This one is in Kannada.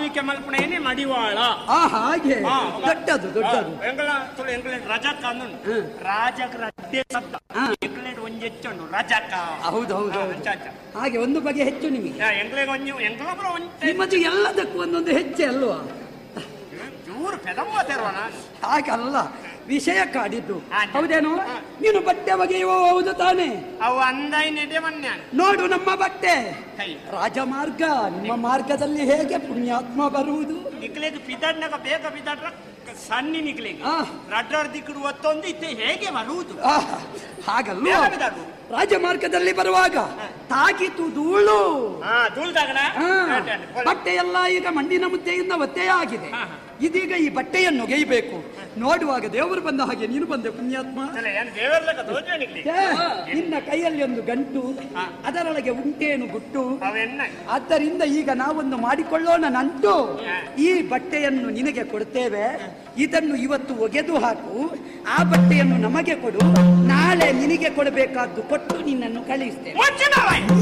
ಆಳ್ವಿಕೆ ಮಲ್ಪಣೆಯೇ ಮಡಿವಾಳ ಆ ಹಾಗೆ ಹಾ. ದೊಡ್ಡದು ದೊಡ್ಡದು ಎಂಗಳ ತುಳು ಎಂಗ್ಲೆಂಡ್ ರಜಕ ಅಂದುಂಡು ಹ್ಮ್. ರಾಜಕ ರಡ್ಡೆ ಶಬ್ದ ಹಾ. ಎಂಗ್ಲೆಂಡ್ ಒಂಜಿ ಹೆಚ್ಚುಂಡು ರಜಕ ಹೌದು ಹೌದು ಹಾ, ಹೌದು. ಅಂಚ, ಅಂಚ. ಹಾಗೆ ಒಂದು ಬಗೆ ಹೆಚ್ಚು ನಿಮಗೆ ಯಾ, ಎಂಗ್ಲೆಗ್ ಒಂಜಿ ಎಂಗ್ಲಬ್ರ ಒಂಜಿ ನಿಮ್ಮದು ಎಲ್ಲದಕ್ಕೂ ಒಂದೊಂದು ಹೆಚ್ಚೆ ಅಲ್ವಾ ಚೂರು ಪೆದಮ್ಮ ತೆರವಣ ಹಾಗಲ್ಲ ವಿಷಯ ಕಾಡಿದ್ದು ಹಾ. ಹೌದೇನೋ ಹಾ. ನೀನು ಬಟ್ಟೆ ಬಗೆಯುವ ಹೌದು ತಾನೇ ಅವು ಅಂದೈ ನೆಡೆ ಮನ್ಯಾನ ನೋಡು ನಮ್ಮ ಬಟ್ಟೆ ಕೈ ರಾಜಮಾರ್ಗ ನಿಮ್ಮ ಮಾರ್ಗದಲ್ಲಿ ಹೇಗೆ ಪುಣ್ಯಾತ್ಮ ಬರುವುದು ನಿಕ್ಲೆಗ್ ಪಿದಡ್ನಾಗ ಬೇಗ ಪಿದಡ್ರ ಸಣ್ಣಿ ನಿಕ್ಲೆಗ್ ಆ. ರಡ್ಡರ್ ದಿಕ್ಕಡು ಒತ್ತೊಂದು ಇತ್ತೆ ಹೇಗೆ ಬರುವುದು ಆ, ಹಾಗಲ್ವ ಬೇಗ ಬಿದಡ್ರು. ರಾಜಮಾರ್ಗದಲ್ಲಿ ಬರುವಾಗ ತಾಗಿತು ಧೂಳು ಹಾ ಧೂಳ್ದಾಗಣ ಆ, ಬಟ್ಟೆ ಎಲ್ಲ ಈಗ ಮಣ್ಣಿನ ಮುದ್ದೆಯಿಂದ ಒತ್ತೆಯೇ ಆಗಿದೆ ಹಾ, ಹಾ. ಇದೀಗ ಈ ಬಟ್ಟೆಯನ್ನು ಒಗೆಯಬೇಕು ನೋಡುವಾಗ ದೇವರು ಬಂದ ಹಾಗೆ ನೀನು ಬಂದೆ ಪುಣ್ಯಾತ್ಮ ಏನ್ ದೇವರ್ಲಕ ದೋಜ ನಿಕ್ಲಿ ಛೇ, ನಿನ್ನ ಕೈಯಲ್ಲಿ ಒಂದು ಗಂಟು ಹಾ. ಅದರೊಳಗೆ ಉಂಟೇನು ಗುಟ್ಟು ಅವೆನ್ನ ಆದ್ದರಿಂದ ಈಗ ನಾವೊಂದು ಮಾಡಿಕೊಳ್ಳೋಣ ನಂಟು ಹಾ. ಈ ಬಟ್ಟೆಯನ್ನು ನಿನಗೆ ಕೊಡ್ತೇವೆ ಇದನ್ನು ಇವತ್ತು ಒಗೆದು ಹಾಕು ಆ ಬಟ್ಟೆಯನ್ನು ನಮಗೆ ಕೊಡು ನಾಳೆ ನಿನಗೆ ಕೊಡಬೇಕಾದ್ದು ಕೊಟ್ಟು ನಿನ್ನನ್ನು ಕಳಿಸ್ತೇವೆ ಮುಚ್ಚಿನವ